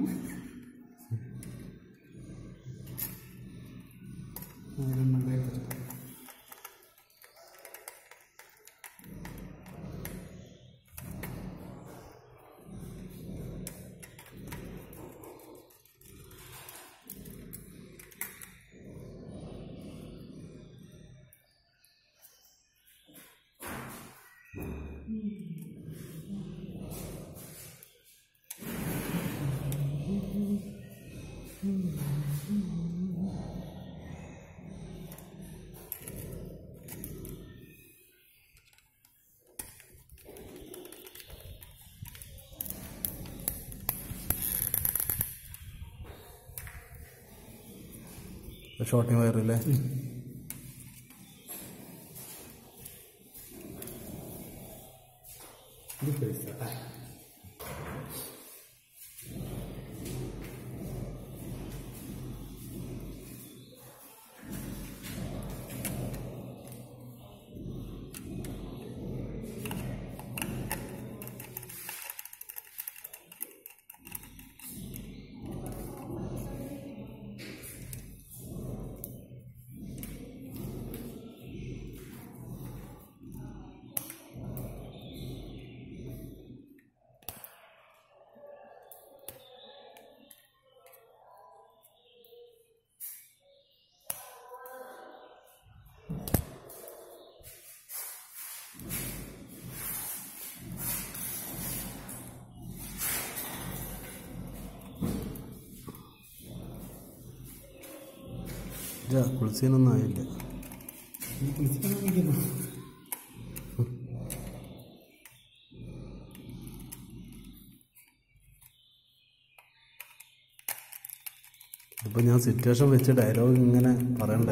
ഷോട്ടിങ് വയറില്ലേ ഇത് പൈസ ഇല്ല കുളിച്ചതിനൊന്നും ആയില്ല ഈ കുളിച്ചിട്ടാണ് ഇരിക്കുന്നത്. ഇപ്പം ഞാൻ സിറ്റുവേഷൻ വെച്ച് ഡയലോഗ് ഇങ്ങനെ പറയണ്ടേ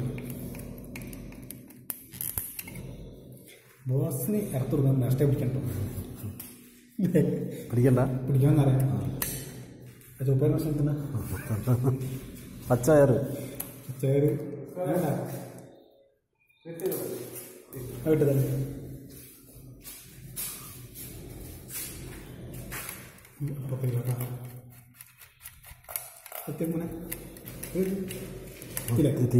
ബോസിന് ഇറത്ത് കൊടുക്കാൻ നഷ്ടം പിടിക്കണ്ടോ പിടിക്കണ്ട പിടിക്കാമെന്നറിയാം ചുപ്പേര പ്രശ്നത്തിന് പച്ചയറ് ചേര് വേണ്ട വിട്ട് തന്നെ അപ്പൊ കേട്ടോ സത്യം മോനെ ഇല്ല എത്തി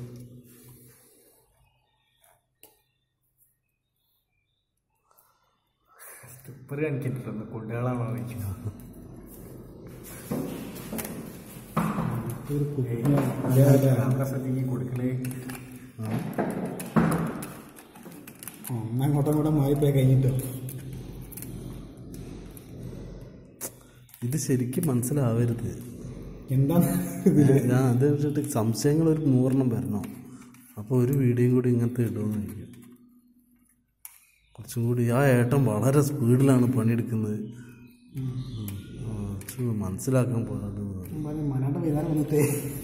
സ്റ്റെപ്പർ കാണിക്കിട്ടുണ്ട് കൊണ്ടുകളാണോ ചോദിക്കുന്നത് ഒരു കുഞ്ഞ നമ്മുടെ സ്ഥലത്തേക്ക് കൊടുക്കണേ ഒന്നങ്ങോട്ടും അങ്ങോട്ടും മാറിപ്പോയി കഴിഞ്ഞിട്ടോ ഇത് ശരിക്കും മനസ്സിലാവരുത് എന്താണ് ഞാൻ അത് വെച്ചിട്ട് സംശയങ്ങൾ ഒരു നൂറെണ്ണം വരണം അപ്പോൾ ഒരു വീഡിയോയും കൂടി ഇങ്ങനത്തെ ഇടുമെന്ന് എനിക്ക് കുറച്ചും കൂടി ആ ഏട്ടൻ വളരെ സ്പീഡിലാണ് പണിയെടുക്കുന്നത് ഉം. ആ, ഇച്ചിരി മനസ്സിലാക്കാൻ പാടുന്നു മനാണ്ട് വിധാനം വന്നിട്ട്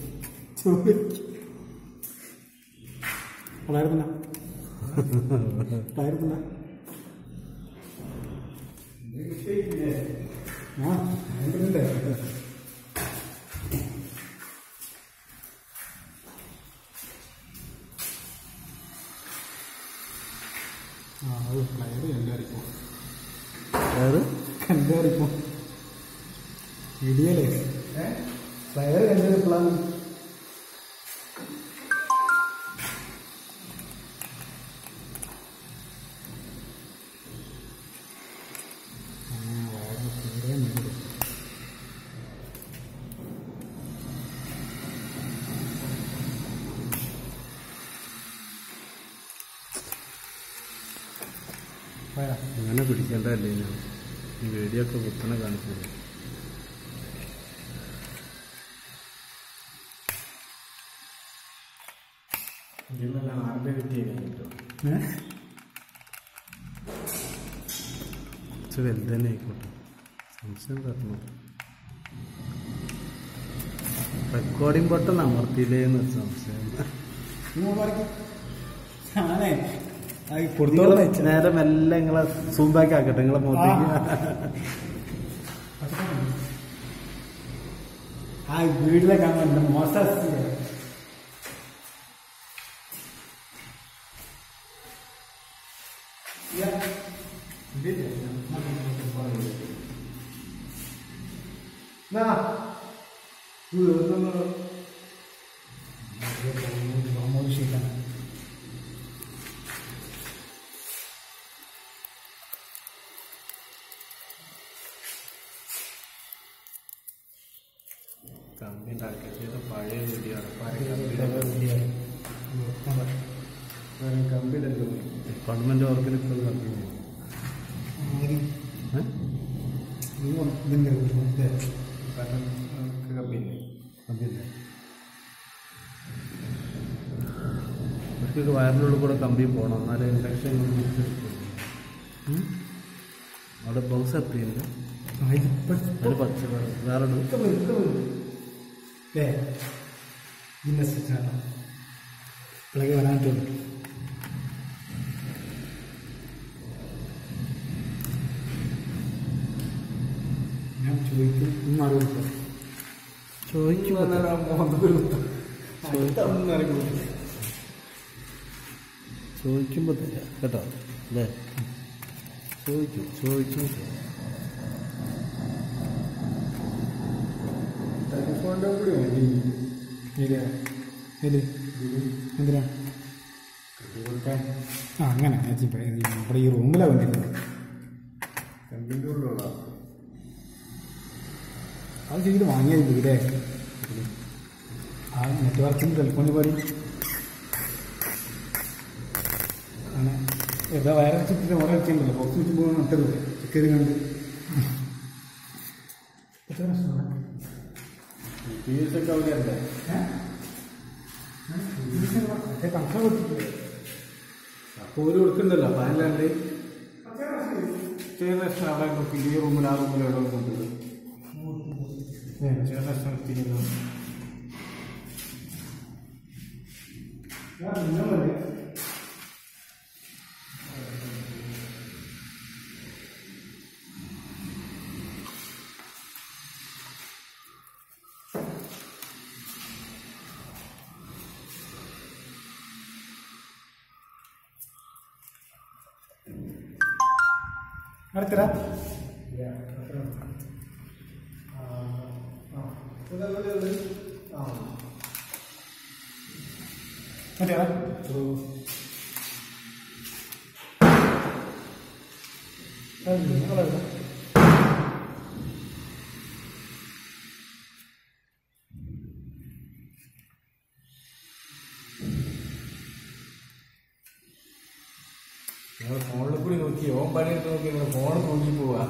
വളരുന്ന വളരുന്ന ആ ഉണ്ട് ആ അത് പ്ലെയർ കണ്ടായിരിക്കും അതായത് കണ്ടായിരിക്കും ഇടിയല്ലേ പ്ലെയർ കണ്ടപ്പോഴാണ് അങ്ങനെ പിടിക്കേണ്ടതല്ലേ ഞാൻ ഈ വീഡിയോ ഒക്കെ കുത്തനെ കാണിച്ചത് ഇതിലെല്ലാം ആരുടെ കിട്ടിയ കഴിഞ്ഞിട്ടോ ഇച്ചിരി വലുത് തന്നെ ആയിക്കോട്ടെ സംശയം തരണം റെക്കോർഡിംഗ് ബട്ടൺ അമർത്തിയില്ലേ എന്നൊരു സംശയം ഞാനേ അത് നിങ്ങള് കൊടുത്തോളം നേരെ മെല്ലെ നിങ്ങളെ സൂം ബാക്ക് ആക്കട്ടെ നിങ്ങളെ മുഖത്തേക്ക് ആ വീട്ടിലെ കാണാൻ മോശ മോദി ഷീറ്റാണ് കമ്പി ഉണ്ടാക്കിയത് പഴയ വീഡിയോ കമ്പി കമ്പി ഇടല്ലോ ഡിപ്പാർട്ട്മെന്റ് വർക്കിൽ ഇപ്പോൾ കമ്പനി ഇതിൻ്റെ കാരണം നമുക്ക് കമ്പിയില്ലേ കമ്പിയില്ലേ ഇവർക്കൊക്കെ വയറിനുള്ളിൽ കൂടെ കമ്പി പോകണം എന്നാലേ ഇൻഫെക്ഷൻ അവിടെ ബോക്സ് എത്തിയില്ല അതിന് പച്ച വേറെ ഇടും. ഏ ഇതിൻ്റെ സ്റ്റിച്ചാണ് ഇപ്പോഴേക്ക് വരാനായിട്ടുള്ളൂ ഞാൻ ചോദിക്കും ഇന്ന് അറിവില്ല ചോദിക്കുമ്പോൾ ചോദിക്കുമ്പോൾ തരാം കേട്ടോ അല്ലേ ചോദിക്കും ചോദിക്കും ടെലിഫോണിൻ്റെ കൂടി വേണ്ടി ഏരിയ ഏത് എന്തിനാ ആ അങ്ങനെ ഞാൻ ഇപ്പൊ ഈ നമ്മുടെ ഈ റൂമിലാണ് വന്നിരുന്നത് കമ്പിൻ്റെ ഉള്ളിലുള്ള അത് ചെയ്ത് വാങ്ങിയായിരുന്നു ഇല്ലേ ആ നെറ്റ്വർക്കിന് ടെലിഫോണിൽ പാടി അങ്ങനെ ഏതാ വയർ വെച്ചിട്ട് ഓരോ വെച്ചിട്ടുണ്ടല്ലോ ബോക്സ് വെച്ച് പോകുന്ന നട്ടത് ചെക്ക് ചെയ്ത് കണ്ട് എത്ര പ്രശ്നമാണ് പി എസ് ഒക്കെ അവിടെ ഉണ്ട് കണക്കാ കൊടുത്തിട്ടില്ലേ അപ്പോൾ ഒരു കൊടുക്കണ്ടല്ലോ അപ്പം അതിലാണ്ട് ചെറിയ പ്രശ്നം അവിടെ പുതിയ റൂമിൽ ആ റൂമിൽ എവിടെ കൊണ്ടത് ചെറിയ പ്രശ്നം എത്തിക്കുന്നു അടുത്തരാ മതിയാ നിങ്ങളെവിടെ നിങ്ങൾ ഫോണിൽ കൂടി നോക്കി ഓൻ പണിയെടുത്ത് നോക്കി നിങ്ങൾ ഫോൺ നോക്കി പോവാ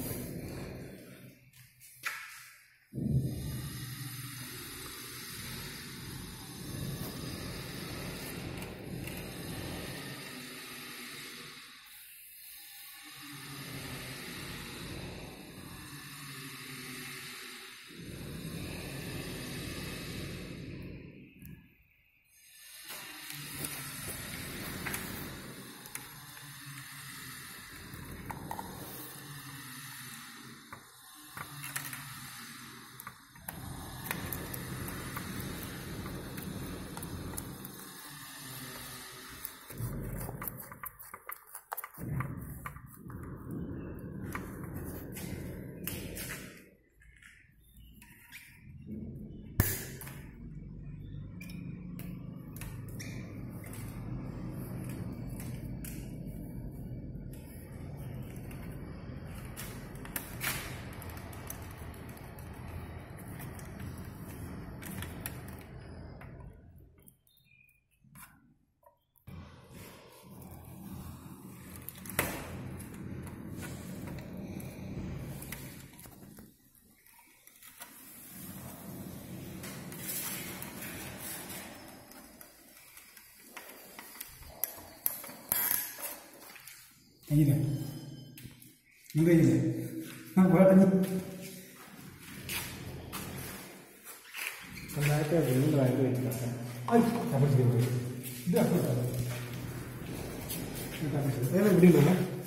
കഴിഞ്ഞില്ലേ നിങ്ങൾ കഴിഞ്ഞില്ലേ ആ പോട്ടെ സ്വന്തമായിട്ട് വീണ്ടും വയറ് വെച്ചിട്ടാണ് ഇത് അപ്പുറത്താണ്. ഇത് അപ്പുറത്താണ്. ഏതാ ഇവിടെ ഉണ്ടോ